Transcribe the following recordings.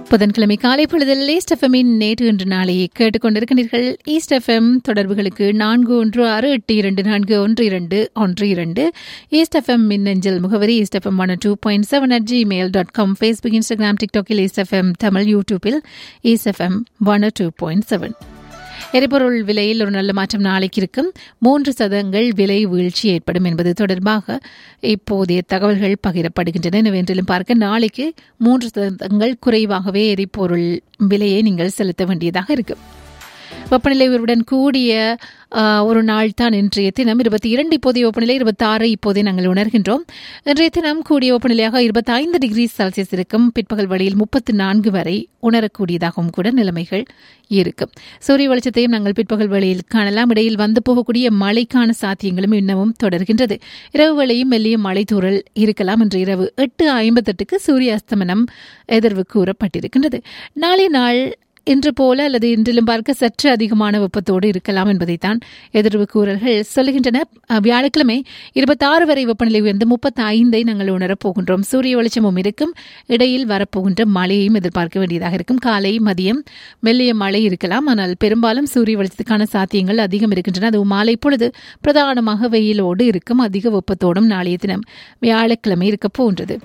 புதன்கிழமை காலை பொழுதில் ஈஸ்ட் எஃப்எம்மின் நேற்று இன்று நாளை கேட்டுக்கொண்டிருக்கிறீர்கள் ஈஸ்ட் எஃப்எம் தொடர்புகளுக்கு நான்கு ஒன்று ஆறு எட்டு இரண்டு நான்கு ஒன்று இரண்டு ஒன்று இரண்டு ஈஸ்ட் எஃப்எம் மின்னஞ்சல் முகவரி East FM one two point seven at Gmail dot com Facebook Instagram டிக்டாக்கில் ஈஸ்ட் எஃப்எம் தமிழ் யூடியூபில் East FM one two point seven எரிபொருள் விலையில் ஒரு நல்ல மாற்றம் நாளைக்கு இருக்கும் மூன்று சதங்கள் விலை வீழ்ச்சி ஏற்படும் என்பது தொடர்பாக இப்போதைய தகவல்கள் பகிரப்படுகின்றன எனவென்றிலும் பார்க்க நாளைக்கு மூன்று சதங்கள் குறைவாகவே எரிபொருள் விலையை நீங்கள் செலுத்த வேண்டியதாக இருக்கும் வெப்பநிலை உயர்வுடன் கூடிய ஒரு நாள் தான் இன்றைய தினம் இருபத்தி இரண்டு இப்போதைய வெப்பநிலை இருபத்தாறு இப்போதே நாங்கள் உணர்கின்றோம் இன்றைய தினம் கூடிய வெப்பநிலையாக இருபத்தி ஐந்து டிகிரி செல்சியஸ் இருக்கும் பிற்பகல் வழியில் முப்பத்தி நான்கு வரை உணரக்கூடியதாகவும் கூட நிலைமைகள் இருக்கும் சூரிய வெளிச்சத்தையும் நாங்கள் பிற்பகல் வேளையில் காணலாம் இடையில் வந்து போகக்கூடிய மழைக்கான சாத்தியங்களும் இன்னமும் தொடர்கின்றது இரவு வேளையும் மெல்லிய மழை தூறல் இருக்கலாம் இன்று இரவு எட்டு ஐம்பத்தெட்டுக்கு சூரிய அஸ்தமனம் எதிர்வு கூறப்பட்டிருக்கின்றது நாளை நாள் இன்று போல அல்லது இன்றிலும் பார்க்க சற்று அதிகமான வெப்பத்தோடு இருக்கலாம் என்பதைத்தான் எதிர்வு கூறல்கள் சொல்லுகின்றன வியாழக்கிழமை இருபத்தாறு வரை வெப்பநிலை உயர்ந்து முப்பத்தி ஐந்தை நாங்கள் உணரப் போகின்றோம் சூரிய வெளிச்சமும் இருக்கும் இடையில் வரப்போகின்ற மழையையும் எதிர்பார்க்க வேண்டியதாக இருக்கும் காலை மதியம் மெல்லிய மழை இருக்கலாம் ஆனால் பெரும்பாலும் சூரிய வெளிச்சத்துக்கான சாத்தியங்கள் அதிகம் இருக்கின்றன அதுவும் மாலை பொழுது பிரதானமாக வெயிலோடு இருக்கும் அதிக வெப்பத்தோடும் நாளைய தினம் வியாழக்கிழமை இருக்கப் போகின்றது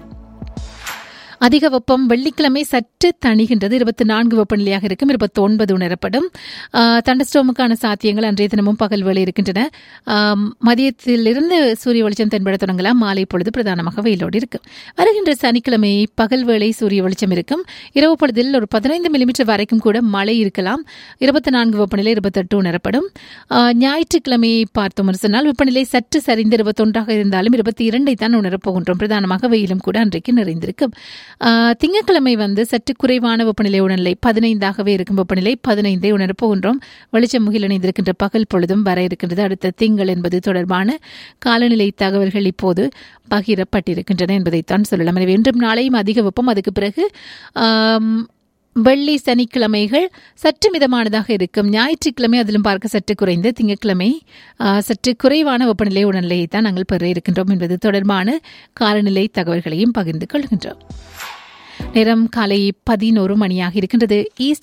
அதிக வெப்பம் வெள்ளிக்கிழமை சற்று தணிகின்றது இருபத்தி நான்கு வெப்பநிலையாக இருக்கும் இருபத்தி ஒன்பது உணரப்படும் தண்டஸ்டோமுக்கான சாத்தியங்கள் அன்றைய தினமும் பகல் வேலை இருக்கின்றன மதியத்திலிருந்து சூரிய வெளிச்சம் தென்பட தொடங்கலாம் மாலை பொழுது பிரதானமாக வெயிலோடு இருக்கும் வருகின்ற சனிக்கிழமை பகல் வேளை சூரிய வெளிச்சம் இருக்கும் இரவு பொழுதில் ஒரு பதினைந்து மில்லிமீட்டர் வரைக்கும் கூட மழை இருக்கலாம் இருபத்தி நான்கு வெப்பநிலை இருபத்தெட்டு உணரப்படும் ஞாயிற்றுக்கிழமையை பார்த்தோம் சொன்னால் வெப்பநிலை சற்று சரிந்து இருபத்தொன்றாக இருந்தாலும் இருபத்தி இரண்டை தான் உணரப்போகின்றோம் பிரதானமாக வெயிலும் கூட அன்றைக்கு நிறைந்திருக்கும் திங்கட்கிழமை வந்து சற்று குறைவான வெப்பநிலை உணர்நிலை பதினைந்தாகவே இருக்கும் வெப்பநிலை பதினைந்தை உணரப் போகின்றோம் வெளிச்சம் முகில் இணைந்திருக்கின்ற பகல் பொழுதும் வர இருக்கின்றது அடுத்த திங்கள் என்பது தொடர்பான காலநிலை தகவல்கள் இப்போது பகிரப்பட்டிருக்கின்றன என்பதைத்தான் சொல்லலாம் எனவே இன்றும் நாளையும் அதிக வெப்பம் அதுக்கு பிறகு வெள்ளி சனிக்கிழமைகள் சற்று மிதமானதாக இருக்கும் ஞாயிற்றுக்கிழமை அதிலும் பார்க்க சற்று குறைந்து திங்கட்கிழமை சற்று குறைவான வெப்பநிலை உடல்நிலையை தான் நாங்கள் பெற இருக்கின்றோம் என்பது தொடர்பான காலநிலை தகவல்களையும் பகிர்ந்து கொள்கின்றோம் நேரம் காலை பதினோரு மணியாக இருக்கின்றது ஈஸ்ட்